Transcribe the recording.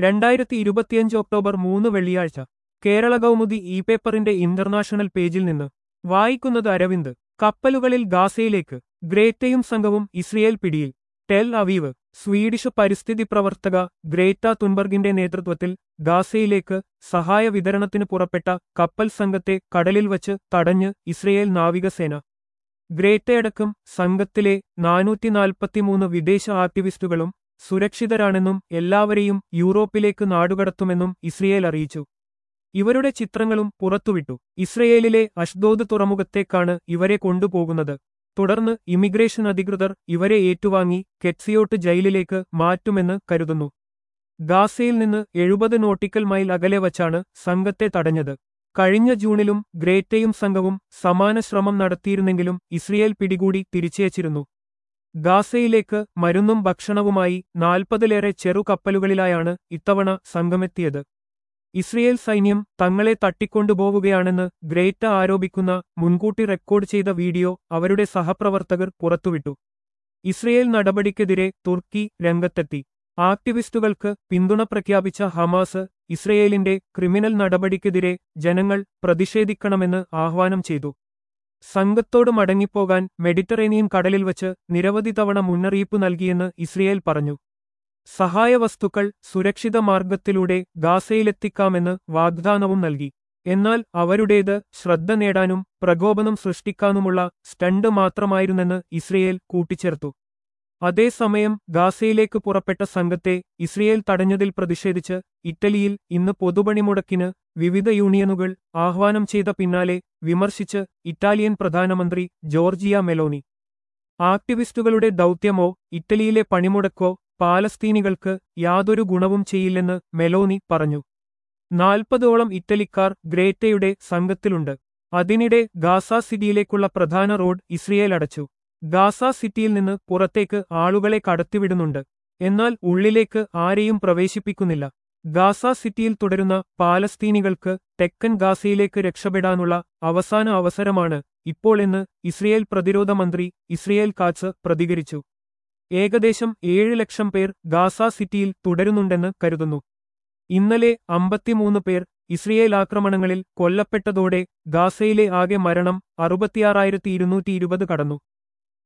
രണ്ടായിരത്തി ഇരുപത്തിയഞ്ച് ഒക്ടോബർ മൂന്ന് വെള്ളിയാഴ്ച കേരള കൗമുദി ഇ പേപ്പറിന്റെ ഇന്റർനാഷണൽ പേജിൽ നിന്ന് വായിക്കുന്നത് അരവിന്ദ് കപ്പലുകളിൽ ഗാസയിലേക്ക് ഗ്രേറ്റയും സംഘവും ഇസ്രയേൽ പിടിയിൽ ടെൽ അവീവ് സ്വീഡിഷ് പരിസ്ഥിതി പ്രവർത്തക ഗ്രേറ്റ തുൻബർഗിന്റെ നേതൃത്വത്തിൽ ഗാസയിലേക്ക് സഹായ വിതരണത്തിന് പുറപ്പെട്ട കപ്പൽ സംഘത്തെ കടലിൽ വച്ച് തടഞ്ഞ് ഇസ്രയേൽ നാവികസേന ഗ്രേറ്റയടക്കം സംഘത്തിലെ നാനൂറ്റി നാൽപ്പത്തിമൂന്ന് വിദേശ ആക്ടിവിസ്റ്റുകളും സുരക്ഷിതരാണെന്നും എല്ലാവരെയും യൂറോപ്പിലേക്ക് നാടുകടത്തുമെന്നും ഇസ്രയേൽ അറിയിച്ചു ഇവരുടെ ചിത്രങ്ങളും പുറത്തുവിട്ടു ഇസ്രയേലിലെ അഷ്ദോദ് തുറമുഖത്തേക്കാണ് ഇവരെ കൊണ്ടുപോകുന്നത് തുടർന്ന് ഇമിഗ്രേഷൻ അധികൃതർ ഇവരെ ഏറ്റുവാങ്ങി കെറ്റ്സിയോട്ട് ജയിലിലേക്ക് മാറ്റുമെന്ന് കരുതുന്നു ഗാസയിൽ നിന്ന് എഴുപത് നോട്ടിക്കൽ മൈൽ അകലെ വച്ചാണ് സംഘത്തെ തടഞ്ഞത് കഴിഞ്ഞ ജൂണിലും ഗ്രേറ്റയും സംഘവും സമാന ശ്രമം നടത്തിയിരുന്നെങ്കിലും ഇസ്രയേൽ പിടികൂടി തിരിച്ചയച്ചിരുന്നു ഗാസയിലേക്ക് മരുന്നും ഭക്ഷണവുമായി നാൽപ്പതിലേറെ ചെറു കപ്പലുകളിലായാണ് ഇത്തവണ സംഘമെത്തിയത് ഇസ്രയേൽ സൈന്യം തങ്ങളെ തട്ടിക്കൊണ്ടുപോവുകയാണെന്ന് ഗ്രേറ്റ ആരോപിക്കുന്ന മുൻകൂട്ടി റെക്കോർഡ് ചെയ്ത വീഡിയോ അവരുടെ സഹപ്രവർത്തകർ പുറത്തുവിട്ടു ഇസ്രയേൽ നടപടിക്കെതിരെ തുർക്കി രംഗത്തെത്തി ആക്ടിവിസ്റ്റുകൾക്ക് പിന്തുണ പ്രഖ്യാപിച്ച ഹമാസ് ഇസ്രയേലിന്റെ ക്രിമിനൽ നടപടിക്കെതിരെ ജനങ്ങൾ പ്രതിഷേധിക്കണമെന്ന് ആഹ്വാനം ചെയ്തു സംഘത്തോട് മടങ്ങിപ്പോകാൻ മെഡിറ്ററേനിയൻ കടലിൽ വച്ച് നിരവധി തവണ മുന്നറിയിപ്പ് നൽകിയെന്ന് ഇസ്രയേൽ പറഞ്ഞു സഹായ വസ്തുക്കൾ സുരക്ഷിത മാർഗത്തിലൂടെ ഗാസയിലെത്തിക്കാമെന്ന് വാഗ്ദാനവും നൽകി എന്നാൽ അവരുടേത് ശ്രദ്ധ നേടാനും പ്രകോപനം സൃഷ്ടിക്കാനുമുള്ള സ്റ്റണ്ട് മാത്രമായിരുന്നെന്ന് ഇസ്രയേൽ കൂട്ടിച്ചേർത്തു അതേസമയം ഗാസയിലേക്ക് പുറപ്പെട്ട സംഘത്തെ ഇസ്രയേൽ തടഞ്ഞതിൽ പ്രതിഷേധിച്ച് ഇറ്റലിയിൽ ഇന്ന് പൊതുപണിമുടക്കിന് വിവിധ യൂണിയനുകൾ ആഹ്വാനം ചെയ്ത പിന്നാലെ വിമർശിച്ച് ഇറ്റാലിയൻ പ്രധാനമന്ത്രി ജോർജിയ മെലോനി ആക്ടിവിസ്റ്റുകളുടെ ദൗത്യമോ ഇറ്റലിയിലെ പണിമുടക്കോ പാലസ്തീനികൾക്ക് യാതൊരു ഗുണവും ചെയ്യില്ലെന്ന് മെലോനി പറഞ്ഞു നാൽപ്പതോളം ഇറ്റലിക്കാർ ഗ്രേറ്റയുടെ സംഘത്തിലുണ്ട് അതിനിടെ ഗാസ സിറ്റിയിലേക്കുള്ള പ്രധാന റോഡ് ഇസ്രയേൽ അടച്ചു ഗാസ സിറ്റിയിൽ നിന്ന് പുറത്തേക്ക് ആളുകളെ കടത്തിവിടുന്നുണ്ട് എന്നാൽ ഉള്ളിലേക്ക് ആരെയും പ്രവേശിപ്പിക്കുന്നില്ല ഗാസ സിറ്റിയിൽ തുടരുന്ന പാലസ്തീനികൾക്ക് തെക്കൻ ഗാസയിലേക്ക് രക്ഷപ്പെടാനുള്ള അവസാന അവസരമാണ് ഇപ്പോൾ എന്ന് ഇസ്രയേൽ പ്രതിരോധ മന്ത്രി ഇസ്രയേൽ കാച്ച് പ്രതികരിച്ചു ഏകദേശം ഏഴ് ലക്ഷം പേർ ഗാസ സിറ്റിയിൽ തുടരുന്നുണ്ടെന്ന് കരുതുന്നു ഇന്നലെ അമ്പത്തിമൂന്ന് പേർ ഇസ്രയേൽ ആക്രമണങ്ങളിൽ കൊല്ലപ്പെട്ടതോടെ ഗാസയിലെ ആകെ മരണം അറുപത്തിയാറായിരത്തി ഇരുന്നൂറ്റി ഇരുപത് കടന്നു